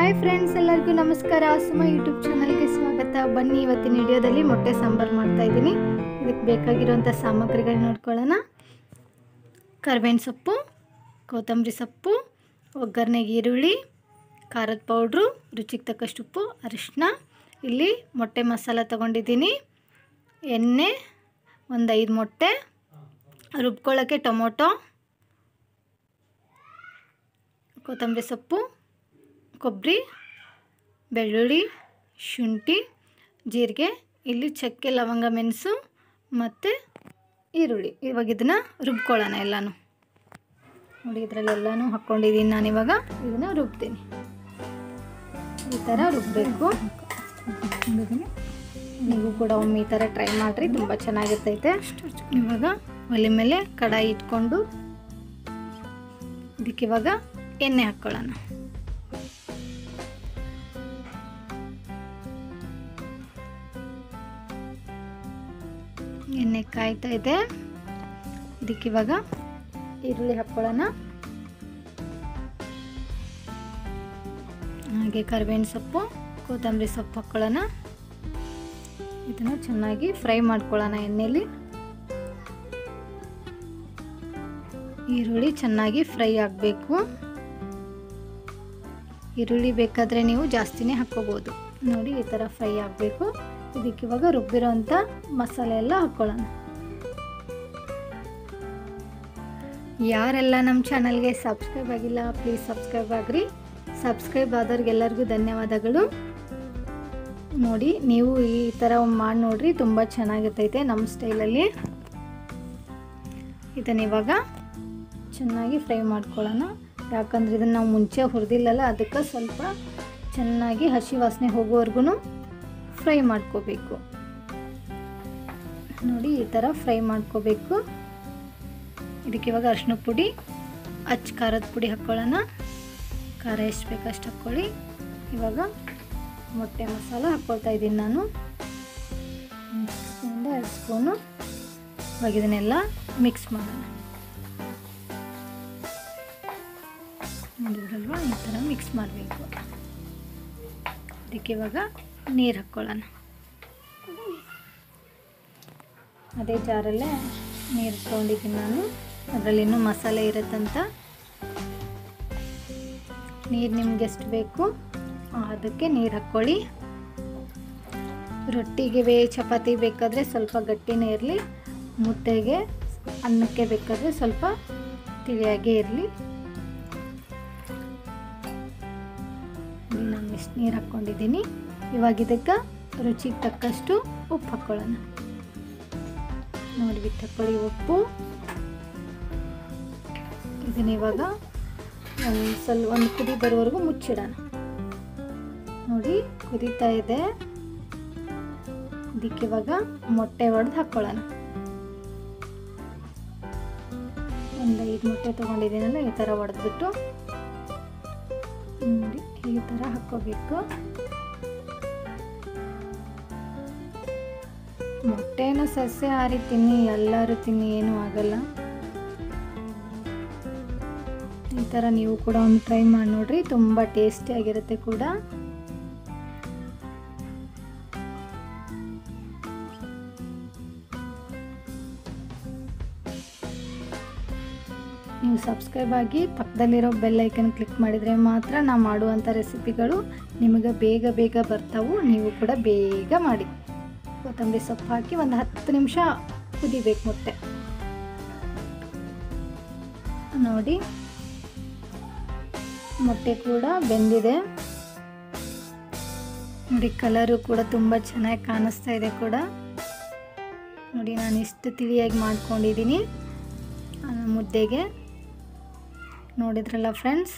hi friends ಎಲ್ಲರಿಗೂ ನಮಸ್ಕಾರ ಸುಮ YouTube ಚಾನಲ್ಗೆ ಸ್ವಾಗತ ಬನ್ನಿ ಇವತ್ತಿನ ವಿಡಿಯೋದಲ್ಲಿ ಮೊಟ್ಟೆ ಸಾಂಬಾರು ಮಾಡ್ತಾ ಇದ್ದೀನಿ ಇದಕ್ಕೆ ಬೇಕಾಗಿರುವಂಥ ಸಾಮಗ್ರಿಗಳು ನೋಡ್ಕೊಳ್ಳೋಣ ಕರ್ಬೇವಿನ ಸೊಪ್ಪು ಕೊತ್ತಂಬರಿ ಸೊಪ್ಪು ಒಗ್ಗರಣೆಗೆ ಈರುಳ್ಳಿ ಖಾರದ ಪೌಡ್ರು ರುಚಿಗೆ ತಕ್ಕಷ್ಟು ಉಪ್ಪು ಅರಿಶಿನ ಇಲ್ಲಿ ಮೊಟ್ಟೆ ಮಸಾಲ ತೊಗೊಂಡಿದ್ದೀನಿ ಎಣ್ಣೆ ಒಂದು ಐದು ಮೊಟ್ಟೆ ರುಬ್ಕೊಳ್ಳೋಕ್ಕೆ ಟೊಮೊಟೊ ಕೊತ್ತಂಬರಿ ಸೊಪ್ಪು ಕೊಬ್ಬರಿ ಬೆಳ್ಳುಳ್ಳಿ ಶುಂಠಿ ಜೀರಿಗೆ ಇಲ್ಲಿ ಚಕ್ಕೆ ಲವಂಗ ಮೆಣಸು ಮತ್ತು ಈರುಳ್ಳಿ ಇವಾಗ ಇದನ್ನು ರುಬ್ಕೊಳ್ಳೋಣ ಎಲ್ಲನೂ ನೋಡಿ ಇದರಲ್ಲೆಲ್ಲನೂ ಹಾಕ್ಕೊಂಡಿದ್ದೀನಿ ನಾನಿವಾಗ ಇದನ್ನು ರುಬ್ತೀನಿ ಈ ಥರ ರುಬ್ಬಬೇಕು ನೀವು ಕೂಡ ಒಮ್ಮೆ ಈ ಥರ ಟ್ರೈ ಮಾಡಿರಿ ತುಂಬ ಚೆನ್ನಾಗಿರ್ತೈತೆ ಇವಾಗ ಒಲೆ ಮೇಲೆ ಕಡಾಯಿ ಇಟ್ಕೊಂಡು ಇದಕ್ಕೆ ಇವಾಗ ಎಣ್ಣೆ ಹಾಕ್ಕೊಳ್ಳೋಣ ಎಣ್ಣೆ ಕಾಯ್ತಾ ಇದೆ ಇದಕ್ಕೆ ಇವಾಗ ಈರುಳ್ಳಿ ಹಾಕ್ಕೊಳ್ಳೋಣ ಹಾಗೆ ಕರಿಬೇವಿನ ಸೊಪ್ಪು ಕೊತ್ತಂಬರಿ ಸೊಪ್ಪು ಹಾಕ್ಕೊಳ್ಳೋಣ ಇದನ್ನು ಚೆನ್ನಾಗಿ ಫ್ರೈ ಮಾಡ್ಕೊಳ್ಳೋಣ ಎಣ್ಣೆಯಲ್ಲಿ ಈರುಳ್ಳಿ ಚೆನ್ನಾಗಿ ಫ್ರೈ ಆಗಬೇಕು ಈರುಳ್ಳಿ ಬೇಕಾದರೆ ನೀವು ಜಾಸ್ತಿನೇ ಹಾಕ್ಕೋಬೋದು ನೋಡಿ ಈ ಥರ ಫ್ರೈ ಆಗಬೇಕು ಇದಕ್ಕೆ ಇವಾಗ ರುಬ್ಬಿರೋಂಥ ಮಸಾಲೆ ಎಲ್ಲ ಹಾಕ್ಕೊಳ್ಳೋಣ ಯಾರೆಲ್ಲ ನಮ್ಮ ಚಾನಲ್ಗೆ ಸಬ್ಸ್ಕ್ರೈಬ್ ಆಗಿಲ್ಲ ಪ್ಲೀಸ್ ಸಬ್ಸ್ಕ್ರೈಬ್ ಆಗ್ರಿ ಸಬ್ಸ್ಕ್ರೈಬ್ ಆದವ್ರಿಗೆಲ್ಲರಿಗೂ ಧನ್ಯವಾದಗಳು ನೋಡಿ ನೀವು ಈ ಥರ ಮಾಡಿ ನೋಡ್ರಿ ತುಂಬ ಚೆನ್ನಾಗಿರ್ತೈತೆ ನಮ್ಮ ಸ್ಟೈಲಲ್ಲಿ ಇದನ್ನ ಇವಾಗ ಚೆನ್ನಾಗಿ ಫ್ರೈ ಮಾಡ್ಕೊಳ್ಳೋಣ ಯಾಕಂದ್ರೆ ಇದನ್ನು ನಾವು ಮುಂಚೆ ಹುರಿದಿಲ್ಲಲ್ಲ ಅದಕ್ಕೆ ಸ್ವಲ್ಪ ಚೆನ್ನಾಗಿ ಹಸಿ ವಾಸನೆ ಹೋಗೋವರೆಗೂ ಫ್ರೈ ಮಾಡ್ಕೋಬೇಕು ನೋಡಿ ಈ ಥರ ಫ್ರೈ ಮಾಡ್ಕೋಬೇಕು ಇದಕ್ಕೆ ಇವಾಗ ಅರಿಶಿನ ಪುಡಿ ಅಚ್ಚ ಖಾರದ ಪುಡಿ ಹಾಕ್ಕೊಳ್ಳೋಣ ಖಾರ ಎಷ್ಟು ಬೇಕು ಅಷ್ಟು ಹಾಕ್ಕೊಳ್ಳಿ ಇವಾಗ ಮೊಟ್ಟೆ ಮಸಾಲ ಹಾಕ್ಕೊಳ್ತಾ ಇದ್ದೀನಿ ನಾನು ಒಂದು ಸ್ಪೂನಿಂದ ಎರಡು ಸ್ಪೂನು ಇವಾಗ ಇದನ್ನೆಲ್ಲ ಮಿಕ್ಸ್ ಮಾಡೋಣ ನೋಡಿದ್ರಲ್ವ ಈ ಥರ ಮಿಕ್ಸ್ ಮಾಡಬೇಕು ಅದಕ್ಕೆ ಇವಾಗ ನೀರು ಹಾಕ್ಕೊಳ್ಳೋಣ ಅದೇ ಜಾರಲ್ಲೇ ನೀರು ತೊಗೊಂಡಿದ್ದೀನಿ ನಾನು ಅದರಲ್ಲಿ ಇನ್ನೂ ಮಸಾಲೆ ಇರುತ್ತಂತ ನೀರು ನಿಮ್ಗೆ ಎಷ್ಟು ಬೇಕು ಅದಕ್ಕೆ ನೀರು ಹಾಕ್ಕೊಳ್ಳಿ ರೊಟ್ಟಿಗೆ ಬೇ ಚಪಾತಿ ಬೇಕಾದರೆ ಸ್ವಲ್ಪ ಗಟ್ಟಿನೇ ಇರಲಿ ಮುದ್ದೆಗೆ ಅನ್ನಕ್ಕೆ ಬೇಕಾದರೆ ಸ್ವಲ್ಪ ತಿಳಿಯಾಗೇ ಇರಲಿ ನಾನು ಇಷ್ಟು ನೀರು ಹಾಕ್ಕೊಂಡಿದ್ದೀನಿ ಇವಾಗ ಇದಕ್ಕೆ ರುಚಿಗೆ ತಕ್ಕಷ್ಟು ಉಪ್ಪು ಹಾಕ್ಕೊಳ್ಳೋಣ ನೋಡ್ಬಿಟ್ಟು ಹಾಕ್ಕೊಳ್ಳಿ ಉಪ್ಪು ಇದನ್ನ ಇವಾಗ ಒಂದು ಸ್ವಲ್ಪ ಒಂದು ಕುದಿ ಬರೋವರೆಗೂ ಮುಚ್ಚಿಡೋಣ ನೋಡಿ ಕುದೀತಾ ಇದೆ ಇದಕ್ಕೆ ಇವಾಗ ಮೊಟ್ಟೆ ಒಡೆದು ಹಾಕ್ಕೊಳ್ಳೋಣ ಒಂದು ಐದು ಮೊಟ್ಟೆ ತೊಗೊಂಡಿದ್ದೀನಲ್ಲ ಈ ಥರ ಒಡೆದ್ಬಿಟ್ಟು ನೋಡಿ ಈ ಥರ ಹಾಕ್ಕೋಬೇಕು ಮೊಟ್ಟೆನ ಸಸ್ಯಾಹಾರಿ ತಿನ್ನಿ ಎಲ್ಲರೂ ತಿನ್ನಿ ಏನೂ ಆಗಲ್ಲ ಈ ಥರ ನೀವು ಕೂಡ ಒಂದು ಟ್ರೈ ಮಾಡಿ ನೋಡ್ರಿ ತುಂಬ ಟೇಸ್ಟಿಯಾಗಿರುತ್ತೆ ಕೂಡ ನೀವು ಸಬ್ಸ್ಕ್ರೈಬ್ ಆಗಿ ಪಕ್ಕದಲ್ಲಿರೋ ಬೆಲ್ ಐಕನ್ ಕ್ಲಿಕ್ ಮಾಡಿದರೆ ಮಾತ್ರ ನಾ ಮಾಡುವಂಥ ರೆಸಿಪಿಗಳು ನಿಮಗೆ ಬೇಗ ಬೇಗ ಬರ್ತಾವು ನೀವು ಕೂಡ ಬೇಗ ಮಾಡಿ ಕೊತ್ತಂಬರಿ ಸೊಪ್ಪು ಹಾಕಿ ಒಂದು ಹತ್ತು ನಿಮಿಷ ಕುದಿಬೇಕು ಮೊಟ್ಟೆ ನೋಡಿ ಮೊಟ್ಟೆ ಕೂಡ ಬೆಂದಿದೆ ನೋಡಿ ಕಲರು ಕೂಡ ತುಂಬ ಚೆನ್ನಾಗಿ ಕಾಣಿಸ್ತಾ ಇದೆ ಕೂಡ ನೋಡಿ ನಾನು ಇಷ್ಟು ತಿಳಿಯಾಗಿ ಮಾಡ್ಕೊಂಡಿದ್ದೀನಿ ಆ ಮುದ್ದೆಗೆ ನೋಡಿದ್ರಲ್ಲ ಫ್ರೆಂಡ್ಸ್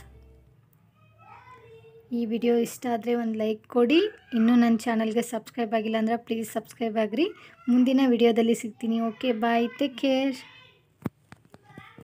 ಈ ವಿಡಿಯೋ ಇಷ್ಟ ಆದರೆ ಒಂದು ಲೈಕ್ ಕೊಡಿ ಇನ್ನೂ ನನ್ನ ಚಾನಲ್ಗೆ ಸಬ್ಸ್ಕ್ರೈಬ್ ಆಗಿಲ್ಲ ಅಂದರೆ ಪ್ಲೀಸ್ ಸಬ್ಸ್ಕ್ರೈಬ್ ಆಗಿರಿ ಮುಂದಿನ ವಿಡಿಯೋದಲ್ಲಿ ಸಿಗ್ತೀನಿ ಓಕೆ ಬಾಯ್ ಟೇಕ್ ಕೇರ್